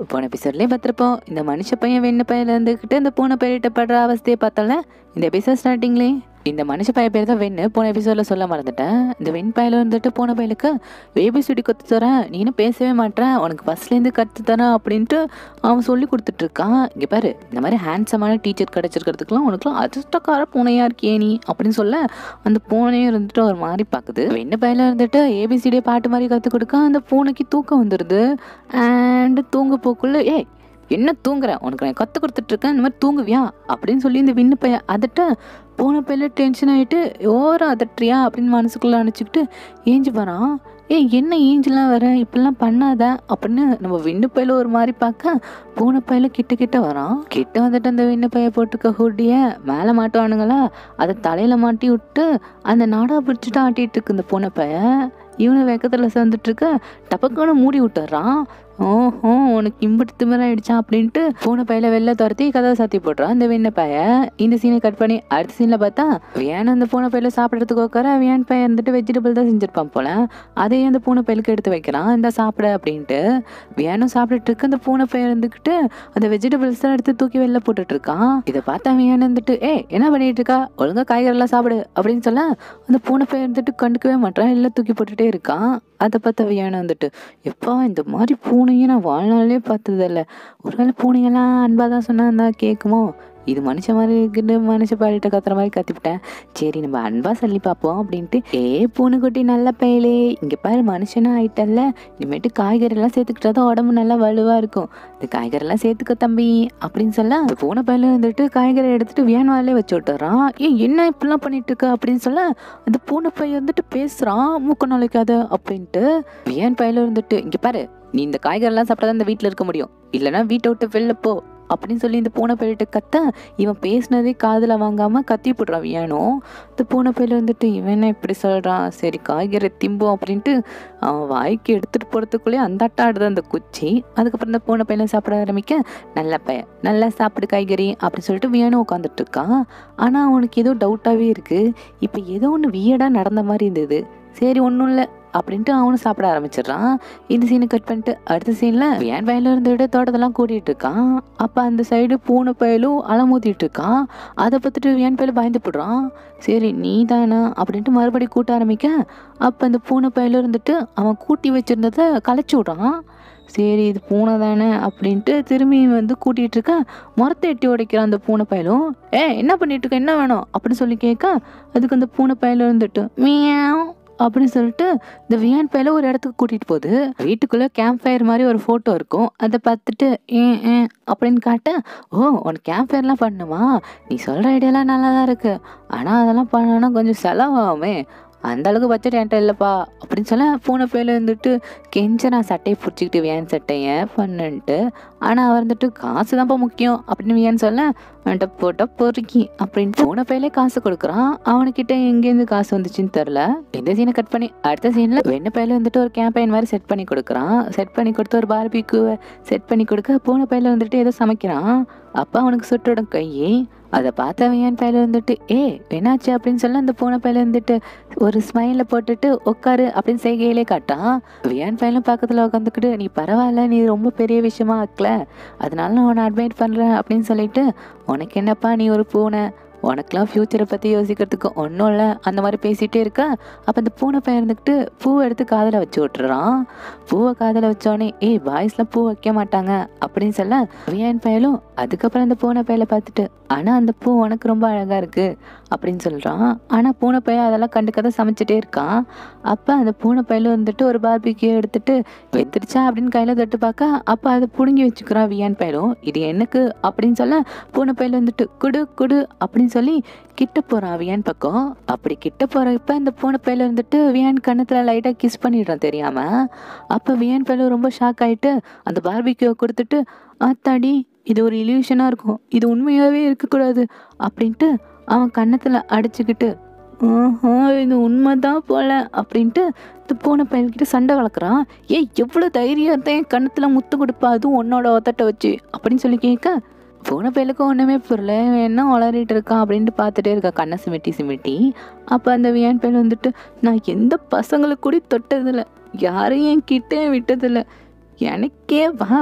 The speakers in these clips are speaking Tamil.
போன எபிசோட்லேயே பார்த்துருப்போம் இந்த மனுஷ பையன் வெண்ண பையன் இருந்துக்கிட்டு இந்த பூனை பையிட்ட படுற அவஸ்தையை பார்த்தோம்ல இந்த எபிசோட் ஸ்டார்டிங்லேயே இந்த மனுஷ பையன் பேர் தான் வெண்ணு போன எபிசோடில் சொல்ல மறந்துட்டேன் இந்த வெண் பையில வந்துட்டு போன பையலுக்கு ஏபிசிடி கற்று தரேன் நீனும் பேசவே மாட்டேன் உனக்கு ஃபஸ்ட்லேருந்து கற்று தரேன் அப்படின்ட்டு அவன் சொல்லி கொடுத்துட்ருக்கான் இங்கே பாரு இந்த மாதிரி ஹேண்ட்ஸமான டீச்சர் கிடச்சிருக்கிறதுக்குலாம் உனக்குலாம் அதிர்ஷ்டக்கார பூனையாக இருக்கியே நீ அப்படின்னு சொல்ல அந்த பூனையும் இருந்துட்டு ஒரு மாதிரி பார்க்குது வெண்ண பையில இருந்துட்டு ஏபிசிடியை பாட்டு மாதிரி கற்றுக் கொடுக்க அந்த பூனைக்கு தூக்கம் வந்துடுது அண்ட் தூங்க போக்குள்ள ஏய் என்ன தூங்குற உனக்கு நான் கற்றுக் கொடுத்துட்ருக்கேன் இந்த மாதிரி தூங்குவியா அப்படின்னு சொல்லி இந்த விண்ணு பையன் அதட்ட போன பையில டென்ஷன் ஆகிட்டு ஓரம் அதட்டுறியா அப்படின்னு மனசுக்குள்ளே நினச்சிக்கிட்டு ஏஞ்சி போகிறான் ஏய் என்ன ஏஞ்செலாம் வர இப்படிலாம் பண்ணாத அப்படின்னு நம்ம விண்ணு பையில ஒரு மாதிரி பார்க்க பூனை பையில கிட்ட கிட்ட வரான் கிட்ட வந்துட்டு அந்த விண்ணு பைய போட்டுக்க ஹூட்டிய மேலே மாட்டுவானுங்களா அதை தலையில மாட்டி விட்டு அந்த நாடா பிடிச்சிட்டு ஆட்டிட்டு இருக்கு இந்த பூனை பைய இவனு வெக்கத்தில் சேர்ந்துட்டு இருக்க டப்பக்கான மூடி விட்டுறான் ஓஹோ உனக்கு இம்பட்டு திமிராயிடுச்சா அப்படின்ட்டு பூனை பையில வெளில துரத்தி கதவை சாத்தி போடுறான் இந்த வெண்ண பைய இந்த சீனை கட் பண்ணி அடுத்த சீனில் பார்த்தா வியான் அந்த பூனை பையில சாப்பிட்றதுக்கு உட்கார வியான் பையன் இருந்துட்டு வெஜிடபிள் தான் செஞ்சிருப்பான் போல அதையும் அந்த பூனை பையலுக்கு எடுத்து வைக்கிறான் இந்த சாப்பிட அப்படின்ட்டு வியானும் சாப்பிட்டுட்டு இருக்கு அந்த பூனை பையன் இருந்துக்கிட்டு அந்த வெஜிடபிள்ஸ் தான் எடுத்து தூக்கி வெளில போட்டுட்டு இருக்கான் இதை பார்த்தா வியான் இருந்துட்டு ஏய் என்ன பண்ணிட்டு இருக்கா ஒழுங்கா காய்கறிலாம் சாப்பிடு அப்படின்னு சொல்ல அந்த பூனை பையன் இருந்துட்டு கண்டுக்கவே மாட்டான் எல்லாம் தூக்கி போட்டுட்டே இருக்கான் அதை பார்த்த வியானம் வந்துட்டு எப்பா இந்த மாதிரி பூனையும் நான் வாழ்நாளே பார்த்ததில்ல ஒருவேளை பூனையெல்லாம் அன்பாக தான் சொன்னா இருந்தா கேட்குமோ இது மனுஷ மாதிரி இருக்குன்னு மனுஷ பாடிட்ட கத்துற மாதிரி கத்திவிட்டேன் சரி நம்ம அன்பா சொல்லி பார்ப்போம் அப்படின்ட்டு ஏ பூனைக்குட்டி நல்ல பயலே இங்கே பாரு மனுஷனா ஆயிட்டல்ல இனிமேட்டு காய்கறிலாம் சேர்த்துக்கிட்டா தான் உடம்பு நல்லா வலுவாக இருக்கும் இந்த காய்கறிலாம் சேர்த்துக்க தம்பி அப்படின்னு சொல்ல அந்த பூனை பையில வந்துட்டு காய்கறி எடுத்துட்டு வியானுவாலே வச்சு விட்டுறான் ஏன் என்ன இப்படிலாம் பண்ணிட்டு இருக்க அப்படின்னு சொல்ல அந்த பூனை பையன் வந்துட்டு பேசுறான் மூக்க நுழைக்காத அப்படின்ட்டு வியான் பையில இருந்துட்டு இங்க பாரு நீ இந்த காய்கறிலாம் சாப்பிட்டா தான் இந்த வீட்டில் இருக்க முடியும் இல்லைன்னா வீட்டை விட்டு வெளில போ அப்படின்னு சொல்லி இந்த பூனை பையிட்ட கத்த இவன் பேசினதே காதில் வாங்காம கத்தி போடுறான் வியானும் இந்த பூனை பையில வந்துட்டு இவன் என்ன இப்படி சொல்கிறான் சரி காய்கறி திம்போம் அப்படின்ட்டு அவன் வாய்க்கு எடுத்துகிட்டு போகிறதுக்குள்ளேயே அந்த ஆடுது அந்த குச்சி அதுக்கப்புறம் இந்த பூனை பையனை சாப்பிட ஆரம்பிக்க நல்ல பையன் நல்லா சாப்பிடு காய்கறி அப்படின்னு சொல்லிட்டு வியானும் உட்காந்துட்டு இருக்கான் ஆனால் அவனுக்கு ஏதோ டவுட்டாகவே இருக்குது இப்போ ஏதோ ஒன்று வியடாக நடந்த மாதிரி இருந்தது சரி ஒன்றும் இல்லை அப்படின்ட்டு அவனும் சாப்பிட ஆரம்பிச்சிடுறான் இந்த சீனை கட் பண்ணிட்டு அடுத்த சீனில் வியான் வயலில் இருந்துட்டு தோட்டத்தெல்லாம் கூட்டிகிட்டு இருக்கான் அப்போ அந்த சைடு பூனை பயலும் அலமூத்திட்டு இருக்கான் அதை பார்த்துட்டு வியான் பயலும் பயந்து போடுறான் சரி நீ தானா அப்படின்ட்டு மறுபடியும் கூட்ட ஆரம்பிக்க அப்போ அந்த பூனை பயலும் இருந்துட்டு அவன் கூட்டி வச்சிருந்ததை கலைச்சி விட்றான் சரி இது பூனை தானே அப்படின்ட்டு திரும்பி வந்து கூட்டிகிட்டு இருக்க மரத்தை எட்டி உடைக்கிறான் அந்த பூனை பயலும் ஏ என்ன பண்ணிட்டு இருக்க என்ன வேணும் அப்படின்னு சொல்லி கேட்க அதுக்கு அந்த பூனை பயலும் இருந்துட்டு மியாவ் அப்படின்னு சொல்லிட்டு இந்த வியான் பையில ஒரு இடத்துக்கு கூட்டிட்டு போகுது வீட்டுக்குள்ள கேம்ப் ஃபயர் மாதிரி ஒரு போட்டோ இருக்கும் அதை பார்த்துட்டு ஏன் ஏன் அப்படின்னு காட்ட ஓ உனக்கு கேம்ப் ஃபயர்லாம் பண்ணுமா நீ சொல்ற ஐடியாலாம் நல்லா தான் இருக்கு ஆனா அதெல்லாம் பண்ணனா கொஞ்சம் செலவாகுமே அந்த அளவுக்கு பட்ஜெட் என்கிட்ட இல்லைப்பா அப்படின்னு சொல்ல பூனை பையில இருந்துட்டு கெஞ்ச நான் சட்டையை பிடிச்சிக்கிட்டு வியான் சட்டையை பண்ணுன்ட்டு ஆனால் அவர் வந்துட்டு காசு தான்ப்பா முக்கியம் அப்படின்னு வியான் சொல்ல அவன்கிட்ட போட்டால் பொறுக்கி அப்படின்ட்டு பூனை பையிலே காசு கொடுக்குறான் அவனுக்கிட்ட எங்கேருந்து காசு வந்துச்சுன்னு தெரில இந்த சீனை கட் பண்ணி அடுத்த சீனில் வெண்ண பையில வந்துட்டு ஒரு கேம்பெயின் மாதிரி செட் பண்ணி கொடுக்குறான் செட் பண்ணி கொடுத்து ஒரு பார்பிக்யூவை செட் பண்ணி கொடுக்க பூனை பையில வந்துட்டு ஏதோ சமைக்கிறான் அப்போ அவனுக்கு சுட்டுடும் கையே அதை பார்த்த வியான் பையில வந்துட்டு ஏ என்னாச்சு அப்படின்னு சொல்ல அந்த பூனை பையில வந்துட்டு ஒரு ஸ்மைல போட்டுட்டு உட்காரு அப்படின்னு செய்கையிலே காட்டான் வியான் பையனும் பக்கத்தில் உட்காந்துக்கிட்டு நீ பரவாயில்ல நீ ரொம்ப பெரிய விஷயமா ஆக்கல அதனால நான் உன்னை அட்மைட் பண்ணுறேன் அப்படின்னு சொல்லிட்டு உனக்கு என்னப்பா நீ ஒரு பூனை உனக்கெல்லாம் ஃப்யூச்சரை பற்றி யோசிக்கிறதுக்கு ஒன்றும் இல்லை அந்த மாதிரி பேசிகிட்டே இருக்க அப்போ அந்த பூனை பையன் இருந்துக்கிட்டு பூவை எடுத்து காதில் வச்சு விட்டுறான் பூவை காதில் வச்சோடனே ஏய் பாய்ஸ்லாம் பூ வைக்க மாட்டாங்க அப்படின்னு சொல்ல வியான் பயலும் அதுக்கப்புறம் அந்த பூனை பையலை பார்த்துட்டு ஆனால் அந்த பூ உனக்கு ரொம்ப அழகாக இருக்குது அப்படின்னு சொல்கிறான் ஆனால் பூனை பையன் அதெல்லாம் கண்டுக்காத சமைச்சிட்டே இருக்கான் அப்போ அந்த பூனை பையில வந்துட்டு ஒரு பார்பிக்யூ எடுத்துட்டு வெந்துருச்சா அப்படின்னு கையில் தொட்டு பார்க்க அப்போ அதை பிடுங்கி வச்சுக்கிறான் வியான் பையலும் இது எனக்கு அப்படின்னு சொல்ல பூனை பையில வந்துட்டு குடு குடு அப்படின்னு சொல்லி கிட்ட போகிறான் வியான் பக்கம் அப்படி கிட்ட போகிறப்ப அந்த பூனை பையில இருந்துட்டு வியான் கண்ணத்தில் லைட்டாக கிஸ் பண்ணிடுறான் தெரியாமல் அப்போ வியான் பையில ரொம்ப ஷாக் ஆகிட்டு அந்த பார்பிக்யூவை கொடுத்துட்டு ஆத்தாடி இது ஒரு இல்யூஷனாக இருக்கும் இது உண்மையாகவே இருக்கக்கூடாது அப்படின்ட்டு அவன் கன்னத்தில் அடிச்சுக்கிட்டு ஓஹோ இது உண்மைதான் போல அப்படின்ட்டு இந்த பூனை பையன்கிட்ட சண்டை வளர்க்குறான் ஏய் எவ்வளோ தைரியத்தை என் கன்னத்தில் முத்து கொடுப்பா அதுவும் உன்னோட ஒத்தட்டை வச்சு அப்படின்னு சொல்லி கேட்க பூனை பையலுக்கு ஒன்றுமே புரியல இவன் என்ன வளரிட்டு இருக்கான் அப்படின்ட்டு பார்த்துட்டே இருக்கா கண்ணை சிமிட்டி சிமிட்டி அப்போ அந்த வியான் பையன் வந்துட்டு நான் எந்த பசங்களுக்கு கூட தொட்டதில்ல யாரையும் என் கிட்டே விட்டதில்ல எனக்கே வா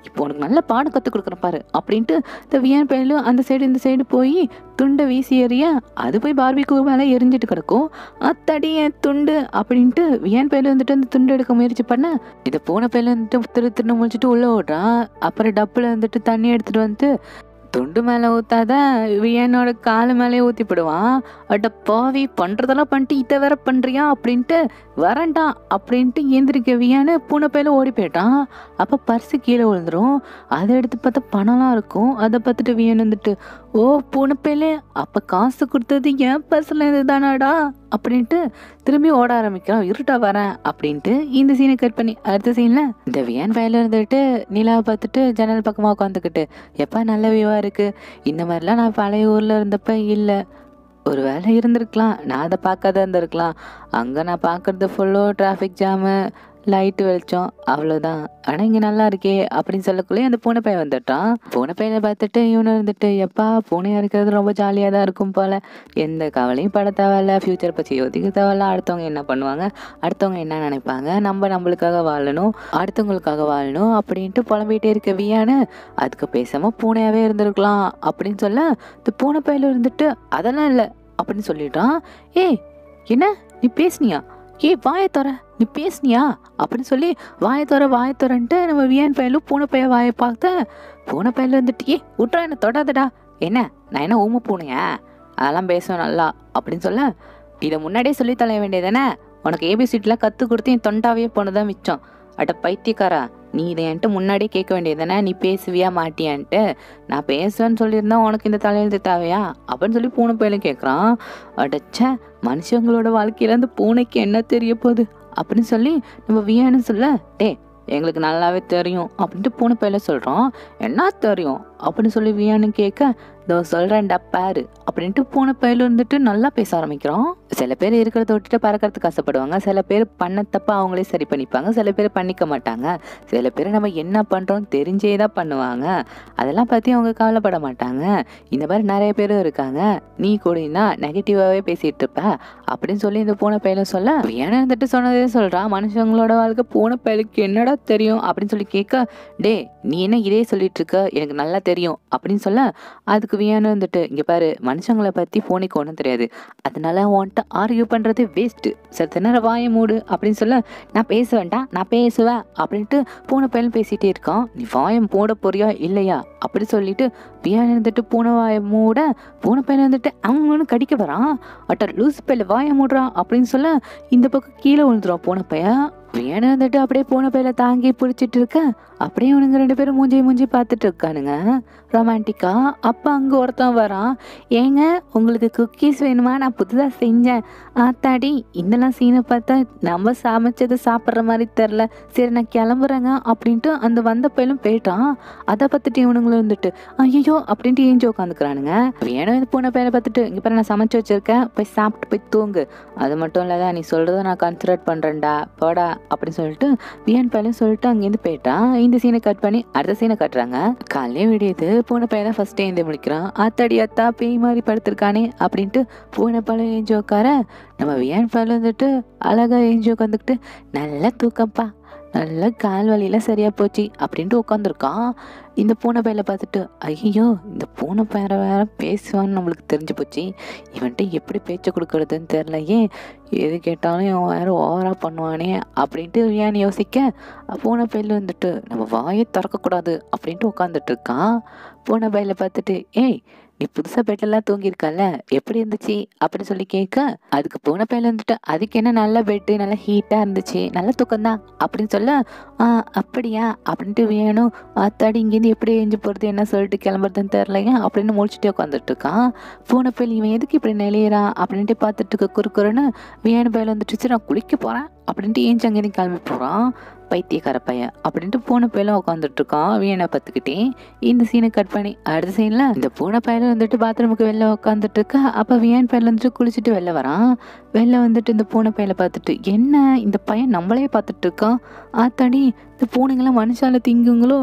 இப்போ உனக்கு நல்ல பாடம் கற்றுக் கொடுக்குறேன் பாரு அப்படின்ட்டு இந்த வியான் பையலும் அந்த சைடு இந்த சைடு போய் துண்டை வீசி எறிய அது போய் பார்பிக்கு மேலே எரிஞ்சிட்டு கிடக்கும் அத்தடி என் துண்டு அப்படின்ட்டு வியான் பையில வந்துட்டு அந்த துண்டு எடுக்க முயற்சி பண்ண இதை போன பையில வந்துட்டு திரு திருன்னு முடிச்சுட்டு உள்ளே ஓடுறான் அப்புறம் டப்பில் வந்துட்டு தண்ணி எடுத்துட்டு வந்து துண்டு மேலே ஊத்தாதான் வியனோட காலு மேலே ஊற்றி போடுவான் அட பாவி பண்ணுறதெல்லாம் பண்ணிட்டு இதை வேற பண்ணுறியா அப்படின்ட்டு வரேன்டா அப்படின்ட்டு ஏந்திரிக்க வியான்னு பூனை பையில ஓடி போயிட்டான் அப்போ பர்ஸு கீழே விழுந்துரும் அதை எடுத்து பார்த்தா பணம்லாம் இருக்கும் அதை பார்த்துட்டு வியன் வந்துட்டு ஓ பூனை பையில அப்போ காசு கொடுத்தது என் பர்ஸில் இது தானாடா அப்படின்ட்டு திரும்பி ஓட ஆரம்பிக்கிறான் இருட்டா வரேன் அப்படின்ட்டு இந்த சீனை கட் பண்ணி அடுத்த சீனில் இந்த வியான் பையில இருந்துட்டு நிலாவை பார்த்துட்டு ஜன்னல் பக்கமாக உட்காந்துக்கிட்டு எப்போ நல்ல வியூவாக இருக்குது இந்த மாதிரிலாம் நான் பழைய ஊரில் இருந்தப்ப இல்லை ஒரு வேலை இருந்திருக்கலாம் நான் அதை பார்க்காத இருந்திருக்கலாம் அங்கே நான் பார்க்குறது ஃபுல்லும் டிராஃபிக் ஜாமு லைட்டு வெளிச்சம் அவ்வளோதான் ஆனால் இங்கே நல்லா இருக்கே அப்படின்னு சொல்லக்குள்ளே அந்த பூனை பையன் வந்துட்டான் பூனை பையனை பார்த்துட்டு இவனு இருந்துட்டு எப்பா பூனையாக இருக்கிறது ரொம்ப ஜாலியாக தான் இருக்கும் போல் எந்த கவலையும் பட தேவையில்ல ஃப்யூச்சர் பற்றி யோசிக்க தேவையில்ல அடுத்தவங்க என்ன பண்ணுவாங்க அடுத்தவங்க என்ன நினைப்பாங்க நம்ம நம்மளுக்காக வாழணும் அடுத்தவங்களுக்காக வாழணும் அப்படின்ட்டு புலம்பிகிட்டே இருக்க வியான்னு அதுக்கு பேசாமல் பூனையாகவே இருந்திருக்கலாம் அப்படின்னு சொல்ல இந்த பூனை பையில இருந்துட்டு அதெல்லாம் இல்லை அப்படின்னு சொல்லிட்டான் ஏய் என்ன நீ பேசுனியா ஏய் வாயை தர நீ பேசுனியா அப்படின்னு சொல்லி வாயை தர வாயை தரன்ட்டு நம்ம வியான் பையலும் பூனை பைய வாயை பார்த்த பூனை பையில வந்துட்டு ஏய் விட்றா என்ன தொடாதடா என்ன நான் என்ன ஊமை பூனையா அதெல்லாம் பேசுவேன் நல்லா அப்படின்னு சொல்ல இதை முன்னாடியே சொல்லி தள்ள வேண்டியதானே உனக்கு ஏபிசிட்டிலாம் கற்றுக் கொடுத்து என் தொண்டாவே போனதான் மிச்சம் அட பைத்தியக்காரா நீ இதை என்கிட்ட முன்னாடியே கேட்க வேண்டியதானே நீ பேசுவியா மாட்டியான்ட்டு நான் பேசுவேன்னு சொல்லியிருந்தா உனக்கு இந்த தலையெழுத்து தேவையா அப்படின்னு சொல்லி பூனை பையலும் கேட்குறான் அடச்சே மனுஷங்களோட வாழ்க்கையில அந்த பூனைக்கு என்ன தெரிய போகுது அப்படின்னு சொல்லி நம்ம வியான்னு சொல்ல டே எங்களுக்கு நல்லாவே தெரியும் அப்படின்ட்டு பூனை பையில சொல்கிறோம் என்ன தெரியும் அப்படின்னு சொல்லி வியான்னு கேட்க இதோ சொல்கிறேன்டா பாரு அப்படின்ட்டு பூனை பையில இருந்துட்டு நல்லா பேச ஆரம்பிக்கிறோம் சில பேர் இருக்கிறத விட்டுட்டு பறக்கிறதுக்கு ஆசைப்படுவாங்க சில பேர் பண்ண தப்ப அவங்களே சரி பண்ணிப்பாங்க சில பேர் பண்ணிக்க மாட்டாங்க சில பேர் நம்ம என்ன பண்ணுறோம் தெரிஞ்சே தான் பண்ணுவாங்க அதெல்லாம் பற்றி அவங்க கவலைப்பட மாட்டாங்க இந்த மாதிரி நிறைய பேரும் இருக்காங்க நீ கூடனா நெகட்டிவாகவே பேசிகிட்டு இருப்ப அப்படின்னு சொல்லி இந்த பூனை பையலும் சொல்ல ஏன்னா இருந்துட்டு சொன்னதே சொல்கிறான் மனுஷங்களோட வாழ்க்கை பூனை பையலுக்கு என்னடா தெரியும் அப்படின்னு சொல்லி கேட்க டே நீ என்ன இதே சொல்லிட்டு இருக்க எனக்கு நல்லா தெரியும் அப்படின்னு சொல்ல அதுக்கு வியானு வந்துட்டு இங்கே பாரு மனுஷங்களை பற்றி பூனைக்கு ஒன்றும் தெரியாது அதனால உன்கிட்ட ஆர்கியூ பண்ணுறது வேஸ்ட்டு சத்த நேரம் வாயை மூடு அப்படின்னு சொல்ல நான் பேச வேண்டாம் நான் பேசுவேன் அப்படின்ட்டு பூனை பையன் பேசிகிட்டே இருக்கான் நீ வாயம் மூட போறியா இல்லையா அப்படி சொல்லிட்டு வியான் இருந்துட்டு பூனை வாயை மூட பூனை பையன் வந்துட்டு அவங்கன்னு கடிக்க வரான் அட்ட லூஸ் பையில வாயை மூடுறான் அப்படின்னு சொல்ல இந்த பக்கம் கீழே விழுந்துரும் பூனை பையன் வியான் வந்துட்டு அப்படியே பூனை பையில தாங்கி பிடிச்சிட்டு இருக்க அப்படியே அவனுங்க ரெண்டு பேரும் மூஞ்சி மூஞ்சி பார்த்துட்டு இருக்கானுங்க ரொமான்டிக்கா அப்போ அங்கே ஒருத்தன் வரான் ஏங்க உங்களுக்கு குக்கீஸ் வேணுமா நான் புதுசாக செஞ்சேன் ஆத்தாடி இதெல்லாம் சீனை பார்த்தா நம்ம சமைச்சதை சாப்பிட்ற மாதிரி தெரில சரி நான் கிளம்புறேங்க அப்படின்ட்டு அந்த வந்த பையலும் போயிட்டான் அதை பார்த்துட்டு இவனுங்களும் வந்துட்டு ஐயோ அப்படின்ட்டு ஏஞ்சி உட்காந்துக்கிறானுங்க வேணும் இது பூனை பையனை பார்த்துட்டு இங்கே பாரு நான் சமைச்சு வச்சிருக்கேன் போய் சாப்பிட்டு போய் தூங்கு அது மட்டும் இல்லாத நீ சொல்கிறத நான் கன்சிடர் பண்ணுறேன்டா போடா அப்படின்னு சொல்லிட்டு வியன் பையலும் சொல்லிட்டு அங்கேருந்து போயிட்டான் இந்த சீனை கட் பண்ணி அடுத்த சீனை கட்டுறாங்க காலையே விடியுது பூனை பையன் தான் ஃபஸ்ட்டே எழுந்து முடிக்கிறான் ஆத்தாடி அத்தா பேய் மாதிரி படுத்திருக்கானே அப்படின்ட்டு பூனை பழம் ஏஞ்சி உட்கார நம்ம வியன் பையன் வந்துட்டு அழகா ஏஞ்சி உட்காந்துக்கிட்டு நல்ல தூக்கம்ப்பா நல்ல கால் வலியெல்லாம் சரியா போச்சு அப்படின்ட்டு உட்காந்துருக்கான் இந்த பூனை பையில பார்த்துட்டு ஐயோ இந்த பூனை பையனை வேற பேசுவான்னு நம்மளுக்கு தெரிஞ்சு போச்சு இவன்ட்டு எப்படி பேச்சை கொடுக்கறதுன்னு தெரில ஏன் எது கேட்டாலும் இவன் வேற ஓவராக பண்ணுவானே அப்படின்ட்டு ஏன்னு யோசிக்க பூனை பையில வந்துட்டு நம்ம வாயை திறக்கக்கூடாது அப்படின்ட்டு உட்காந்துட்டு இருக்கான் பூனை பையில பார்த்துட்டு ஏய் நீ புதுசாக பெட்டெல்லாம் தூங்கியிருக்கல எப்படி இருந்துச்சு அப்படின்னு சொல்லி கேட்க அதுக்கு பூனை பையில வந்துட்டு அதுக்கு என்ன நல்ல பெட்டு நல்லா ஹீட்டாக இருந்துச்சு நல்ல தூக்கம்தான் அப்படின்னு சொல்ல ஆ அப்படியா அப்படின்ட்டு வேணும் ஆத்தாடி இங்கேருந்து எப்படி எஞ்சி போகிறது என்ன சொல்லிட்டு கிளம்புறதுன்னு தெரிலையா அப்படின்னு முடிச்சுட்டே உட்காந்துட்டு இருக்கான் பூனை பையல் இவன் எதுக்கு இப்படி நெளியறான் அப்படின்ட்டு பார்த்துட்டு இருக்க குறுக்குறன்னு வேணு பையில வந்துட்டு "சரி, நான் குளிக்க போகிறேன் அப்படின்ட்டு ஏஞ்சி அங்கேருந்து கிளம்பி போகிறான் பைத்தியக்கார பையன் அப்படின்ட்டு பூனை பையலும் உட்காந்துட்டு இருக்கான் வீணை பார்த்துக்கிட்டே இந்த சீனை கட் பண்ணி அடுத்த சீனில் இந்த பூனை பையலும் வந்துட்டு பாத்ரூமுக்கு வெளில உட்காந்துட்டு இருக்கா அப்போ வியான் பையன் வந்துட்டு குளிச்சுட்டு வெளில வரான் வெளில வந்துட்டு இந்த பூனை பையலை பார்த்துட்டு என்ன இந்த பையன் நம்மளே பார்த்துட்டு இருக்கான் ஆத்தாடி இந்த பூனைங்களாம் மனுஷால திங்குங்களோ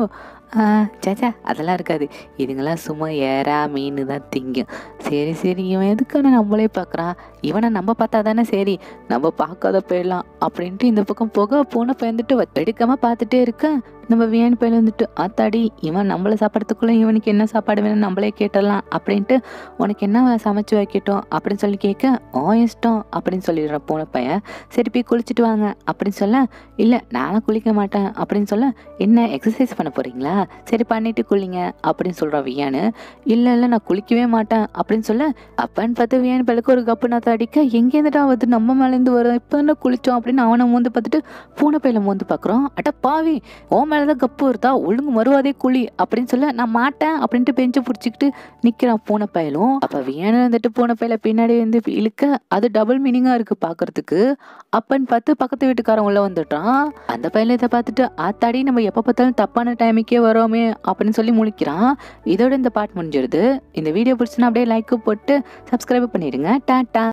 சேச்சா அதெல்லாம் இருக்காது இதுங்கெல்லாம் சும்மா ஏறா மீன் தான் திங்கும் சரி சரி இவன் எதுக்கான நம்மளே பார்க்குறான் இவனை நம்ம பார்த்தா தானே சரி நம்ம பார்க்காத போயிடலாம் அப்படின்ட்டு இந்த பக்கம் போக பூனை பயந்துட்டு எடுக்காம பார்த்துட்டே இருக்க நம்ம வியான் பையன் வந்துட்டு ஆத்தாடி இவன் நம்மளை சாப்பிட்றதுக்குள்ள இவனுக்கு என்ன சாப்பாடு வேணும் நம்மளே கேட்டலாம் அப்படின்ட்டு உனக்கு என்ன சமைச்சு வைக்கட்டும் அப்படின்னு சொல்லி கேட்க ஓ இஷ்டம் அப்படின்னு சொல்லிடுற போன பையன் சரி போய் குளிச்சுட்டு வாங்க அப்படின்னு சொல்ல இல்லை நானும் குளிக்க மாட்டேன் அப்படின்னு சொல்ல என்ன எக்ஸசைஸ் பண்ண போறீங்களா சரி பண்ணிட்டு குளிங்க அப்படின்னு சொல்கிறா வியானு இல்லை இல்லை நான் குளிக்கவே மாட்டேன் அப்படின்னு சொல்ல அப்பன்னு பார்த்து வியான் பையலுக்கு ஒரு கப்பு நாத்த அடிக்க எங்கேருந்துடா வந்து நம்ம மேலேருந்து வரும் இப்போ என்ன குளிச்சோம் அப்படின்னு அவனை மூந்து பார்த்துட்டு பூனை பையில மூந்து பார்க்குறோம் அட பாவி ஓ மேலே தான் கப்பு வருதா ஒழுங்கு மறுவாதே குழி அப்படின்னு சொல்ல நான் மாட்டேன் அப்படின்ட்டு பெஞ்சை பிடிச்சிக்கிட்டு நிற்கிறான் பூனை பயலும் அப்போ வியானு வந்துட்டு பூனை பையில பின்னாடி வந்து இழுக்க அது டபுள் மீனிங்காக இருக்கு பார்க்கறதுக்கு அப்பன்னு பார்த்து பக்கத்து வீட்டுக்காரன் உள்ள வந்துட்டான் அந்த பையல இதை பார்த்துட்டு ஆத்தாடி நம்ம எப்போ பார்த்தாலும் தப்பான டைமுக்கே வரோமே அப்படின்னு சொல்லி முழிக்கிறான் இதோட இந்த பாட்டு முடிஞ்சிருது இந்த வீடியோ பிடிச்சுன்னா அப்படியே லைக் போட்டு சப்ஸ்கிரைப் பண்ணிடுங்க டாட்டா